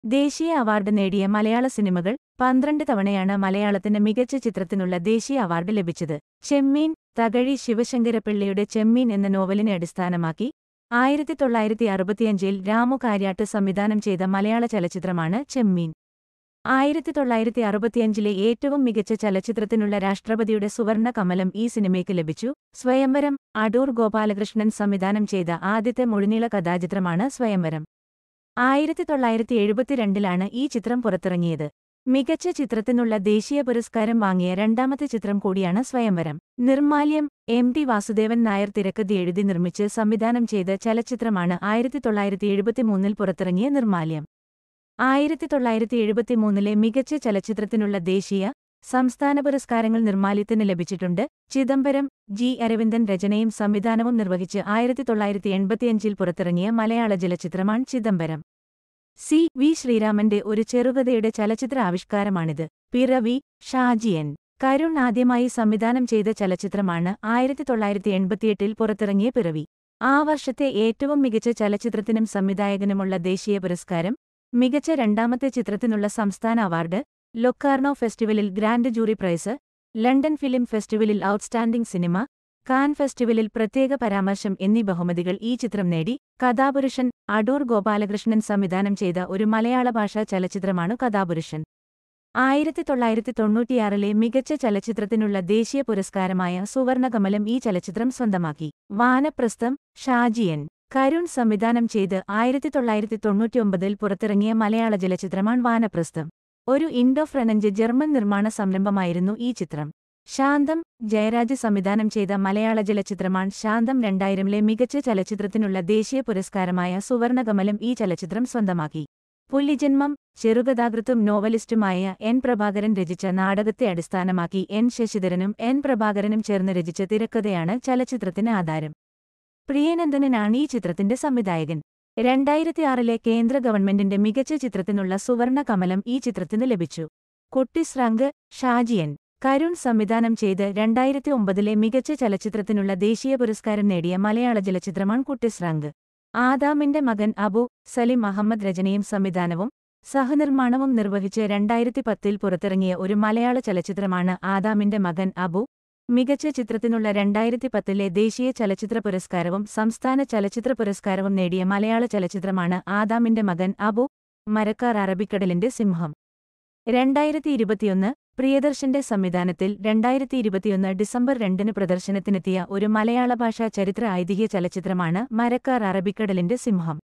ദേശീയ അവാർഡ് നേടിയ മലയാള സിനിമകൾ പന്ത്രണ്ട് തവണയാണ് മലയാളത്തിന് മികച്ച ചിത്രത്തിനുള്ള ദേശീയ അവാർഡ് ലഭിച്ചത് ചെമ്മീൻ തകഴി ശിവശങ്കരപ്പിള്ളയുടെ ചെമ്മീൻ എന്ന നോവലിനെ അടിസ്ഥാനമാക്കി ആയിരത്തി തൊള്ളായിരത്തി അറുപത്തിയഞ്ചിൽ രാമു കാര്യാട്ട് സംവിധാനം ചെയ്ത മലയാള ചലച്ചിത്രമാണ് ചെമ്മീൻ ആയിരത്തി തൊള്ളായിരത്തി അറുപത്തിയഞ്ചിലെ ഏറ്റവും മികച്ച ചലച്ചിത്രത്തിനുള്ള രാഷ്ട്രപതിയുടെ സുവർണ കമലം ഈ സിനിമയ്ക്ക് ലഭിച്ചു സ്വയംവരം അടൂർ ഗോപാലകൃഷ്ണൻ സംവിധാനം ചെയ്ത ആദ്യത്തെ മുഴുനീള കഥാചിത്രമാണ് സ്വയംവരം ആയിരത്തി തൊള്ളായിരത്തി എഴുപത്തിരണ്ടിലാണ് ഈ ചിത്രം പുറത്തിറങ്ങിയത് മികച്ച ചിത്രത്തിനുള്ള ദേശീയ പുരസ്കാരം വാങ്ങിയ രണ്ടാമത്തെ ചിത്രം കൂടിയാണ് സ്വയംവരം നിർമാല്യം എം ടി വാസുദേവൻ നായർ തിരക്കഥ എഴുതി നിർമ്മിച്ച് സംവിധാനം ചെയ്ത ചലച്ചിത്രമാണ് ആയിരത്തി തൊള്ളായിരത്തി എഴുപത്തിമൂന്നിൽ പുറത്തിറങ്ങിയ നിർമാല്യം ആയിരത്തി തൊള്ളായിരത്തി എഴുപത്തിമൂന്നിലെ മികച്ച ചലച്ചിത്രത്തിനുള്ള ദേശീയ സംസ്ഥാന പുരസ്കാരങ്ങൾ നിർമ്മാല്യത്തിന് ലഭിച്ചിട്ടുണ്ട് ചിദംബരം ജി അരവിന്ദൻ രചനയും സംവിധാനവും നിർവഹിച്ച് ആയിരത്തി തൊള്ളായിരത്തി എൺപത്തിയഞ്ചിൽ പുറത്തിറങ്ങിയ മലയാള ചലച്ചിത്രമാണ് ചിദംബരം സി വി ശ്രീരാമന്റെ ഒരു ചെറുകഥയുടെ ചലച്ചിത്ര ആവിഷ്കാരമാണിത് പിറവി ഷാജിയൻ കരുൺ ആദ്യമായി സംവിധാനം ചെയ്ത ചലച്ചിത്രമാണ് ആയിരത്തി തൊള്ളായിരത്തി എൺപത്തിയെട്ടിൽ പുറത്തിറങ്ങിയ പിറവി ആ വർഷത്തെ ഏറ്റവും മികച്ച ചലച്ചിത്രത്തിനും സംവിധായകനുമുള്ള ദേശീയ പുരസ്കാരം മികച്ച രണ്ടാമത്തെ ചിത്രത്തിനുള്ള സംസ്ഥാന അവാർഡ് ലൊക്കാർണോ ഫെസ്റ്റിവലിൽ grand jury prize London film ഫെസ്റ്റിവലിൽ ഔട്ട്സ്റ്റാൻഡിംഗ് സിനിമ കാൻ ഫെസ്റ്റിവലിൽ പ്രത്യേക പരാമർശം എന്നീ ബഹുമതികൾ ഈ ചിത്രം നേടി കഥാപുരുഷൻ അടൂർ ഗോപാലകൃഷ്ണൻ സംവിധാനം ചെയ്ത ഒരു മലയാള ഭാഷാ ചലച്ചിത്രമാണ് കഥാപുരുഷൻ ആയിരത്തി തൊള്ളായിരത്തി തൊണ്ണൂറ്റിയാറിലെ മികച്ച ചലച്ചിത്രത്തിനുള്ള ദേശീയ പുരസ്കാരമായ സുവർണകമലം ഈ ചലച്ചിത്രം സ്വന്തമാക്കി വാനപ്രസ്ഥം ഷാജിയൻ കരുൺ സംവിധാനം ചെയ്ത് ആയിരത്തി തൊള്ളായിരത്തി തൊണ്ണൂറ്റിയൊമ്പതിൽ പുറത്തിറങ്ങിയ മലയാള ചലച്ചിത്രമാണ് വാനപ്രസ്ഥം ഒരു ഇൻഡോ ഫ്രനഞ്ച് ജർമ്മൻ നിർമ്മാണ സംരംഭമായിരുന്നു ഈ ചിത്രം ശാന്തം ജയരാജ് സംവിധാനം ചെയ്ത മലയാള ചലച്ചിത്രമാണ് ശാന്തം രണ്ടായിരമിലെ മികച്ച ചലച്ചിത്രത്തിനുള്ള ദേശീയ പുരസ്കാരമായ സുവർണകമലം ഈ ചലച്ചിത്രം സ്വന്തമാക്കി പുല്ലിജന്മം ചെറുകഥാകൃത്തും നോവലിസ്റ്റുമായ എൻ പ്രഭാകരൻ രചിച്ച നാടകത്തെ അടിസ്ഥാനമാക്കി എൻ ശശിധരനും എൻ പ്രഭാകരനും ചേർന്ന് രചിച്ച തിരക്കഥയാണ് ചലച്ചിത്രത്തിന് ആധാരം പ്രിയനന്ദനാണ് ഈ ചിത്രത്തിന്റെ സംവിധായകൻ രണ്ടായിരത്തിയാറിലെ കേന്ദ്ര ഗവൺമെന്റിന്റെ മികച്ച ചിത്രത്തിനുള്ള സുവർണ കമലം ഈ ചിത്രത്തിന് ലഭിച്ചു കുട്ടിസ്രാങ്ക് ഷാജിയൻ കരുൺ സംവിധാനം ചെയ്ത് രണ്ടായിരത്തി ഒമ്പതിലെ മികച്ച ചലച്ചിത്രത്തിനുള്ള ദേശീയ പുരസ്കാരം നേടിയ മലയാള ചലച്ചിത്രമാണ് കുട്ടിസ്രാങ്ക് ആദാമിന്റെ മകൻ അബു സലിം അഹമ്മദ് രചനയും സംവിധാനവും സഹനിർമ്മാണവും നിർവഹിച്ച് രണ്ടായിരത്തി പത്തിൽ പുറത്തിറങ്ങിയ ഒരു മലയാള ചലച്ചിത്രമാണ് ആദാമിന്റെ മകൻ അബു മികച്ച ചിത്രത്തിനുള്ള രണ്ടായിരത്തി പത്തിലെ ദേശീയ ചലച്ചിത്ര പുരസ്കാരവും സംസ്ഥാന ചലച്ചിത്ര പുരസ്കാരവും നേടിയ മലയാള ചലച്ചിത്രമാണ് ആദാമിന്റെ മകൻ അബു മരക്കാർ അറബിക്കടലിന്റെ സിംഹം രണ്ടായിരത്തി ഇരുപത്തിയൊന്ന് പ്രിയദർശന്റെ സംവിധാനത്തിൽ രണ്ടായിരത്തി ഇരുപത്തിയൊന്ന് ഡിസംബർ രണ്ടിന് പ്രദർശനത്തിനെത്തിയ ഒരു മലയാള ഭാഷാ ചരിത്ര ഐതിഹ്യ ചലച്ചിത്രമാണ് മരക്കാർ അറബിക്കടലിന്റെ സിംഹം